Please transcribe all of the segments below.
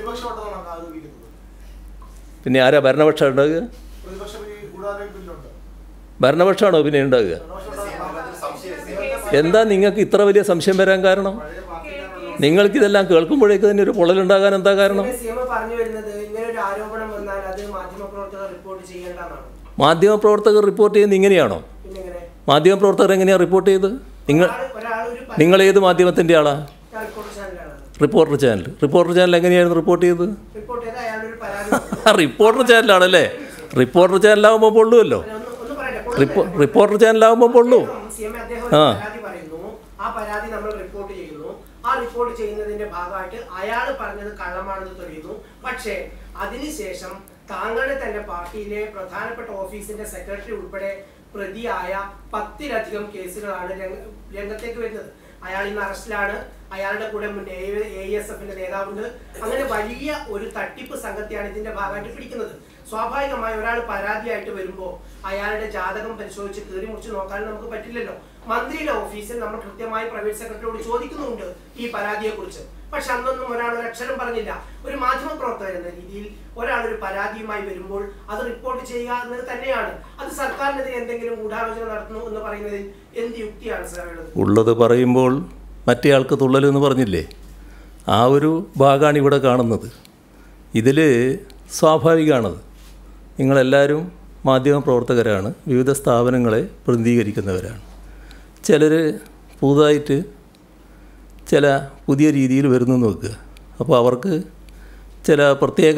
പ്രതിപക്ഷമായിട്ടാണ് ആരോപിക്കുന്നത് പിന്നെ ആരാ ഭരണപക്ഷം ഉണ്ടാകുക പ്രതിപക്ഷം ഈ ഗൂഢാലോചന ബില്ലുണ്ട് ഭരണപക്ഷമാണോ പിന്നെ ഉണ്ടാകുക എന്താ നിങ്ങൾക്ക് ഇത്ര വലിയ സംശയം വരാൻ കാരണം നിങ്ങൾക്കിതെല്ലാം കേൾക്കുമ്പോഴേക്ക് തന്നെ ഒരു പൊള്ളലുണ്ടാകാൻ എന്താ കാരണം സി എം പറഞ്ഞു വരുന്നത് ഇങ്ങനെ ഒരു ആരോപണം വന്നാൽ അത് മാധ്യമപ്രവർത്തകർ റിപ്പോർട്ട് ചെയ്യേണ്ടതാണ് മാധ്യമപ്രവർത്തകർ റിപ്പോർട്ട് ചെയ്യുന്നത് ഇങ്ങനെയാണോ പിന്നെ ഇങ്ങനെ മാധ്യമപ്രവർത്തകർ എങ്ങനെയാണ് റിപ്പോർട്ട് ചെയ്ത് നിങ്ങൾ ഒരാൾ ഒരു നിങ്ങൾ ഏത് മാധ്യമത്തിൻ്റെ ആളാ റിപ്പോർട്ട് ചാനലാണ് റിപ്പോർട്ടർ ചാനൽ റിപ്പോർട്ടർ ചാനൽ എങ്ങനെയായിരുന്നു റിപ്പോർട്ട് ചെയ്തത് റിപ്പോർട്ട് ചെയ്ത അയാളൊരു പരാതി ആ റിപ്പോർട്ടർ ചാനലാണല്ലേ റിപ്പോർട്ടർ ചാനലാകുമ്പോൾ പൊള്ളുമല്ലോ ഒന്ന് ഒന്ന് പറയട്ടെ റിപ്പോ റിപ്പോർട്ടർ ചാനലാകുമ്പോൾ പൊള്ളൂ സി എം അദ്ദേഹം ആ. ഒരു പരാതി പറയുന്നു ആ പരാതി നമ്മൾ റിപ്പോർട്ട് ചെയ്യുന്നു ആ റിപ്പോർട്ട് ചെയ്യുന്നതിന്റെ ഭാഗമായിട്ട് അയാൾ പറഞ്ഞത് കള്ളമാണെന്ന് തെളിയുന്നു പക്ഷേ അതിനുശേഷം താങ്കളുടെ തന്നെ പാർട്ടിയിലെ പ്രധാനപ്പെട്ട ഓഫീസിന്റെ സെക്രട്ടറി ഉൾപ്പെടെ പ്രതിയായ പത്തിലധികം കേസുകളാണ് രംഗ- രംഗത്തേക്ക് വരുന്നത് അയാൾ ഇന്ന് അറസ്റ്റിലാണ് അയാളുടെ കൂടെ മുൻ എ എസ് എഫിന്റെ നേതാവുണ്ട് അങ്ങനെ വലിയ ഒരു തട്ടിപ്പ് സംഘത്തെയാണ് ഇതിന്റെ ഭാഗമായിട്ട് പിടിക്കുന്നത് സ്വാഭാവികമായി ഒരാൾ പരാതിയായിട്ട് വരുമ്പോൾ അയാളുടെ ജാതകം പരിശോധിച്ച് കീറി മുറിച്ച് നോക്കാൻ നമുക്ക് പറ്റില്ലല്ലോ മന്ത്രിയുടെ ഓഫീസിൽ നമ്മൾ കൃത്യമായി പ്രൈവറ്റ് സെക്രട്ടറിയോട് ചോദിക്കുന്നുണ്ട് ഈ പരാതിയെ കുറിച്ച് പക്ഷെ അന്നൊന്നും ഒരാൾ ഒരു അക്ഷരം പറഞ്ഞില്ല ഒരു മാധ്യമ പ്രവർത്തകൻ എന്ന രീതിയിൽ ഒരാൾ ഒരു പരാതിയുമായി വരുമ്പോൾ അത് റിപ്പോർട്ട് ചെയ്യുക എന്നത് തന്നെയാണ് അത് സർക്കാരിനെതിരെ എന്തെങ്കിലും ഗൂഢാലോചന നടത്തുന്നു എന്ന് പറയുന്നതിൽ എന്ത് യുക്തിയാണ് സാർ ഉള്ളത് ഉള്ളത് പറയുമ്പോൾ മറ്റേ ആൾക്ക് തുള്ളലെന്ന് പറഞ്ഞില്ലേ ആ ഒരു ഭാഗമാണ് ഇവിടെ കാണുന്നത് ഇതിൽ സ്വാഭാവികമാണത് നിങ്ങളെല്ലാവരും മാധ്യമപ്രവർത്തകരാണ് വിവിധ സ്ഥാപനങ്ങളെ പ്രതിനിധീകരിക്കുന്നവരാണ് ചിലർ പുതുതായിട്ട് ചില പുതിയ രീതിയിൽ വരുന്നു എന്ന് വെക്കുക അപ്പോൾ അവർക്ക് ചില പ്രത്യേക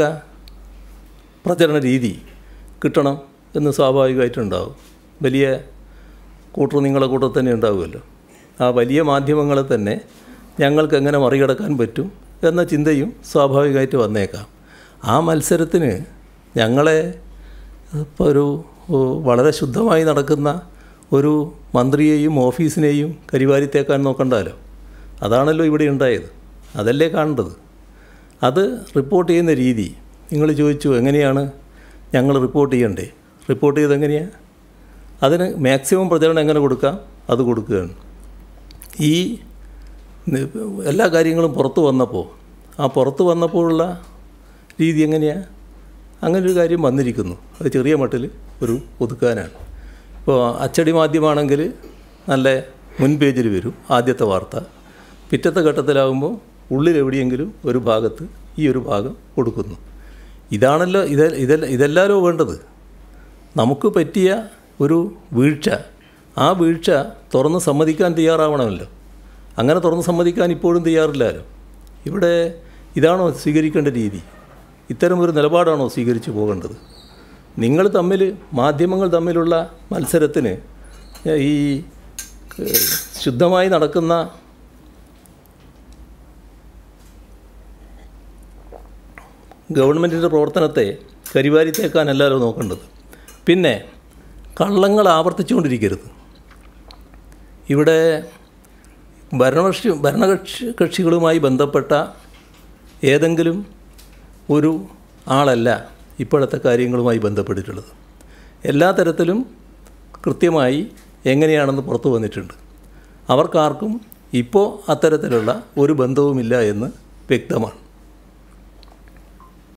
പ്രചരണ രീതി കിട്ടണം എന്ന് സ്വാഭാവികമായിട്ടുണ്ടാവും വലിയ കൂട്ടർ നിങ്ങളെ കൂട്ടത്തിൽ തന്നെ ഉണ്ടാവുമല്ലോ ആ വലിയ മാധ്യമങ്ങളെ തന്നെ ഞങ്ങൾക്ക് എങ്ങനെ മറികടക്കാൻ പറ്റും എന്ന ചിന്തയും സ്വാഭാവികമായിട്ട് വന്നേക്കാം ആ മത്സരത്തിന് ഞങ്ങളെ ഇപ്പോൾ ഒരു ഓ, വളരെ ശുദ്ധമായി നടക്കുന്ന ഒരു മന്ത്രിയെയും ഓഫീസിനെയും കരിവാരിത്തേക്കാൻ നോക്കണ്ടല്ലോ അതാണല്ലോ ഇവിടെ ഉണ്ടായത് അതല്ലേ കാണേണ്ടത് അത് റിപ്പോർട്ട് ചെയ്യുന്ന രീതി നിങ്ങൾ ചോദിച്ചു എങ്ങനെയാണ് ഞങ്ങൾ റിപ്പോർട്ട് ചെയ്യണ്ടേ റിപ്പോർട്ട് ചെയ്ത് എങ്ങനെയാണ് അതിന് മാക്സിമം പ്രചരണം എങ്ങനെ കൊടുക്കാം അത് കൊടുക്കുകയാണ് ഈ നി- എല്ലാ കാര്യങ്ങളും പുറത്ത് വന്നപ്പോൾ ആ പുറത്ത് വന്നപ്പോഴുള്ള രീതി എങ്ങനെയാണ് അങ്ങനെ ഒരു കാര്യം വന്നിരിക്കുന്നു അത് ചെറിയ മട്ടിൽ ഒരു ഒതുക്കാനാണ് ഇപ്പോൾ അച്ചടി മാധ്യമമാണെങ്കിൽ നല്ല മുൻ പേജിൽ വരും ആദ്യത്തെ വാർത്ത പിറ്റത്തെ ഘട്ടത്തിലാകുമ്പോൾ ഉള്ളിലെവിടെയെങ്കിലും ഒരു ഭാഗത്ത് ഈ ഒരു ഭാഗം കൊടുക്കുന്നു ഇതാണല്ലോ ഇത് ഇതല്ല ഇതെല്ലാലോ വേണ്ടത് നമുക്ക് പറ്റിയ ഒരു വീഴ്ച ആ വീഴ്ച തുറന്ന് സമ്മതിക്കാൻ തയ്യാറാവണമല്ലോ അങ്ങനെ തുറന്ന് സമ്മതിക്കാൻ ഇപ്പോഴും തയ്യാറില്ലല്ലോ ഇവിടെ ഇതാണോ സ്വീകരിക്കേണ്ട രീതി ഇത്തരം ഒരു നിലപാടാണോ സ്വീകരിച്ചു പോകേണ്ടത് നിങ്ങൾ തമ്മിൽ മാധ്യമങ്ങൾ തമ്മിലുള്ള മത്സരത്തിന് ഈ ഏഹ്, ശുദ്ധമായി നടക്കുന്ന ഗവൺമെൻറ്റിൻ്റെ പ്രവർത്തനത്തെ കരിവാരിത്തേക്കാനല്ലല്ലോ നോക്കേണ്ടത് പിന്നെ കള്ളങ്ങൾ ആവർത്തിച്ചുകൊണ്ടിരിക്കരുത് ഇവിടെ ഭരണകക്ഷി ഭരണകക്ഷി കക്ഷികളുമായി ബന്ധപ്പെട്ട ഏതെങ്കിലും ഒരു ആളല്ല ഇപ്പോഴത്തെ കാര്യങ്ങളുമായി ബന്ധപ്പെട്ടിട്ടുള്ളത് എല്ലാ തരത്തിലും കൃത്യമായി എങ്ങനെയാണെന്ന് പുറത്തു വന്നിട്ടുണ്ട് അവർക്കാർക്കും ഇപ്പോൾ അത്തരത്തിലുള്ള ഒരു ബന്ധവുമില്ല എന്ന് വ്യക്തമാണ്